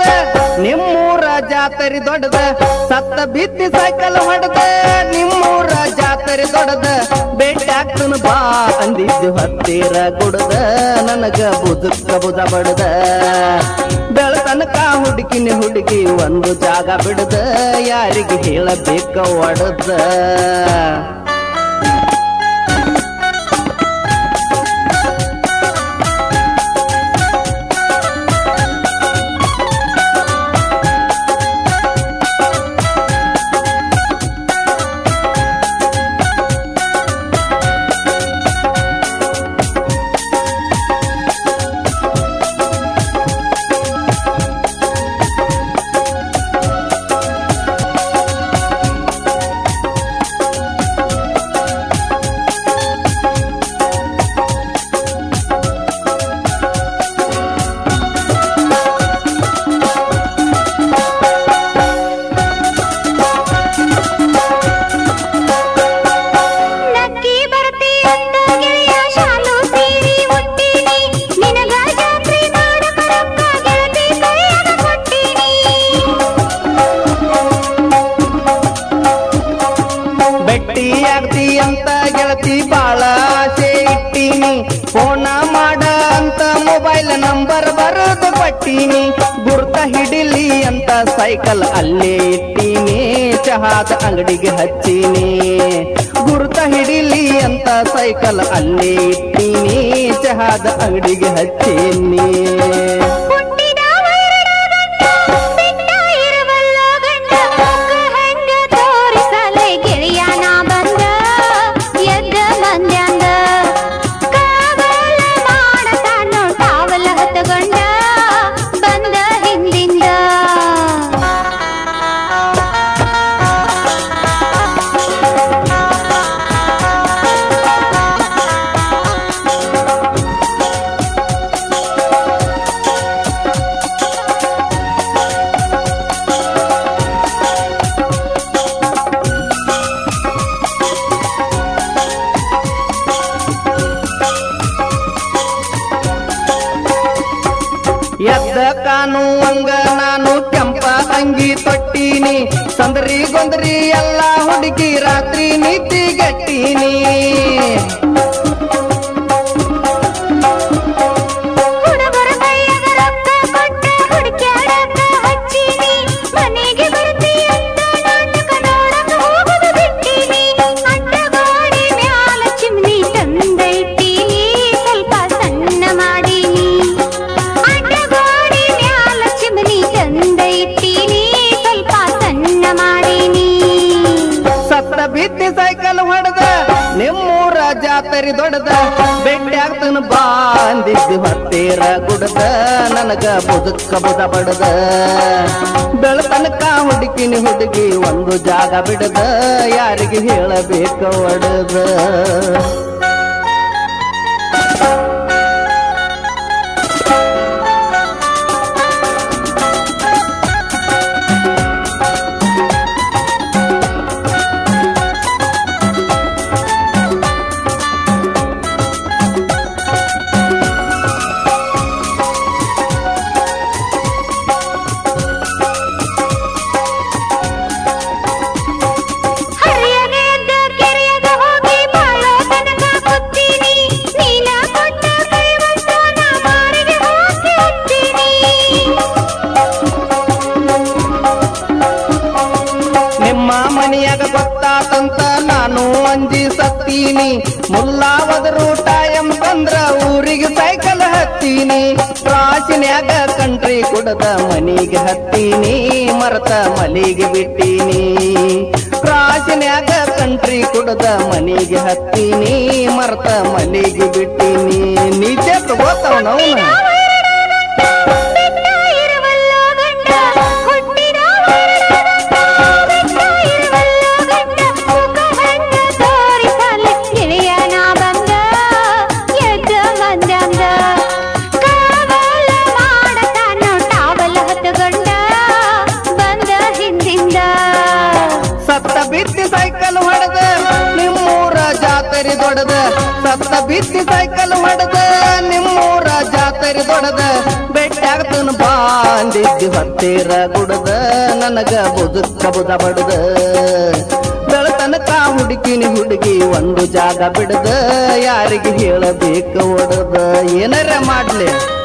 ನಿಮ್ಮೂರ ಜಾತರಿ ದೊಡ್ಡದ ಸತ್ತ ಬಿತ್ತಿ ಸೈಕಲ್ ಹೊಡೆದ ನಿಮ್ಮೂರ ಜಾತರಿ ದೊಡ್ಡದ ಭೇಟಿ ಆಗ್ತನ ಬಾ ಅಂದಿದ್ದು ಹತ್ತಿರ ಗುಡದ ನನಗ ಬುದುಕ ಬುದ ಬಡದ ಬೆಳತನಕ ಹುಡುಕಿನ ಹುಡುಗಿ ಒಂದು ಜಾಗ ಬಿಡದ ಯಾರಿಗೆ ಹೇಳಬೇಕ ಒಡದ ನಕ್ಕಿ ಬರ್ತಿ ಅಂತ ಗೆಳೆಯ ಶಾಲು ಸೀರಿ ಮುಟ್ಟಿನಿ ನಿನಗ ಜಾತ್ರೆ ಮಾಡಕ ರೊಕ್ಕ ಗೆಳತಿ ಕೈಯಾಗ ಕೊಟ್ಟಿನಿ ಬೆಟ್ಟಿ ಆಗ್ತಿ ಅಂತ ಗೆಳತಿ ಬಾಳ ಆಸೆ ಇಟ್ಟೀನಿ ಫೋನ ಮಾಡ ಅಂತ ಮೊಬೈಲ್ ನಂಬರ್ ಬರೋದು ಪಟ್ಟೀನಿ ಗುರ್ತ ಹಿಡಿಲಿ ಅಂತ ಸೈಕಲ್ ಅಲ್ಲೇ ಇಟ್ಟೀನಿ ಚಹಾದ ಅಂಗಡಿಗೆ ಹಚ್ಚೀನಿ ಗುರ್ತ ಹಿಡಿಲಿ ಅಂತ ಸೈಕಲ್ ಅಲ್ಲೇ ಇಟ್ಟೀನಿ ಚಹಾದ ಅಂಗಡಿಗೆ ಹಚ್ಚೀನಿ ಹುಟ್ಟಿದ ವೈರಡ ಗಂಡ ಬಿಟ್ಟ ಇರುವಲ್ಲ ಗಂಡ ಮುಖ ಹೆಂಗ ತೋರಿಸಲೆ ಗೆಳೆಯ ನಾ ಬಂದ ಎದ್ದ ಮಂದ್ಯಾಂದ ಕಾವಲ ಮಾಡತಾನೋ ಟಾವಲ ಹತ್ತಗೊಂಡ ಬಂದ ಹಿಂದಿಂದ ಎದ್ದ ಕಾಣುವಂಗ ನಾನು ಕೆಂಪ ಅಂಗಿ ತೊಟ್ಟೀನಿ ಸಂದರಿ ಗೊಂದರಿ ಎಲ್ಲ ಹುಡುಗಿ ರಾತ್ರಿ ನೀತಿ ಗಟ್ಟೀನಿ ಹುಡುಗರ ಕೈಯಾಗ ರೊಕ್ಕ ಕೊಟ್ಟ ಹುಡುಕ್ಯಾಡಕ ಹಚ್ಚೀನಿ ಮನೆಗೆ ಬರ್ತಿ ಅಂತ ನಾಟಕ ನೋಡಕ ಹೋಗುದು ಬಿಟ್ಟೀನಿ ಅಡ್ಡಗೋಡಿ ಮ್ಯಾಲ ಚಿಮ್ನಿ ತಂದೈತೀನಿ ಸ್ವಲ್ಪ ಸಣ್ಣ ಮಾಡೀನಿ ಅಡ್ಡಗೋಡಿ ಮ್ಯಾಲ ಚಿಮ್ನಿ ತಂದೈತೀನಿ ಸ್ವಲ್ಪ ಸಣ್ಣ ಮಾಡೀನಿ ಸತ್ತ ಬಿತ್ತಿ ಸೈಕಲ್ ಹೊಡೆದ ನಿಮ್ಮೂರ ಜಾತರಿ ದೊಡ್ಡದ ಭೇಟಿ ಆಗ್ತನ ಬಾ ಅಂದಿದ್ದು ಹತ್ತೇರ ಗುಡದ ನನಗ ಬುದಕ್ಕ ಬುದ ಬಡದ ಬೆಳತನಕ ಹುಡುಕಿನಿ ಹುಡುಗಿ ಒಂದು ಜಾಗ ಬಿಡದ ಯಾರಿಗೆ ಹೇಳಬೇಕ ಒಡದ ಹರಿಯಗೆ ಎದ್ದ ಕೆರೆಯಾಗ ಹೋಗಿ ಬಾಳೋ ತನಕ ಕೂತೀನಿ ನೀನ ಕೊಟ್ಟ ಕೈವಸ್ತುವನ್ನ ಮಾರಿಗೆ ಹಾಕಿ ಹಚ್ತೀನಿ ನಿಮ್ಮ ಮನೆಯಾಗ ಗೊತ್ತಾತಂತ ನಾನು ಅಂಜಿ ಸತ್ತೀನಿ ಮುಲ್ಲಾವದರು ಟೈಮ್ ತಂದ್ರ ಊರಿಗೆ ಸೈಕಲ್ ಹತ್ತೀನಿ ಪ್ರಾಚಿನ್ಯಾಗ ಕಂಟ್ರಿ ಕುಡದ ಮನಿಗೆ ಹತ್ತೀನಿ ಮರತ ಮಲಿಗೆ ಬಿಟ್ಟೀನಿ ಪ್ರಾಚಿನ್ಯಾಗ ಕಂಟ್ರಿ ಕುಡದ ಮನಿಗೆ ಹತ್ತೀನಿ ಮರತ ಮಲಿಗೆ ಬಿಟ್ಟೀನಿ ನಿಜ ಗೊತ್ತವ ನವನ ಬಿಟ್ಟ ಇರುವಲ್ಲ ಗಂಡ ಹುಟ್ಟಿದ ಬಿಟ್ಟ ಇರುವಲ್ಲ ಗಂಡ ಮುಖ ಹೆಂಗ ತೋರಿಸಲಿ ಗೆಳೆಯನ ಬಂದ ಎದ್ದ ಮಂದ್ಯಾಂದ ಕಾವಲ ಮಾಡತಾನೋ ಟಾವಲ ಹತ್ತಗೊಂಡ ಬಂದ ಹಿಂದಿಂದ ಸತ್ತ ಬಿತ್ತಿ ಸೈಕಲ್ ಹೊಡೆದ ನಿಮ್ಮೂರ ಜಾತರಿ ದೊಡ್ಡದ ಸತ್ತ ಬಿತ್ತಿ ಸೈಕಲ್ ಹೊಡೆದ ನಿಮ್ಮೂರ ಜಾತರಿ ದೊಡ್ಡದ ಬೆಟ್ಟ ಆಗ್ತನ ಬಾ ಅಂದಿದ್ದಿ ಹೊತ್ತೇರ ಗುಡದ ನನಗ ಬುದುಕ ಬುದ ಬಡದ ಬೆಳತನಕ ಹುಡುಕಿನಿ ಹುಡುಗಿ ಒಂದು ಜಾಗ ಬಿಡದ ಯಾರಿಗೆ ಹೇಳಬೇಕು ಒಡದ ಏನಾರ ಮಾಡ್ಲಿ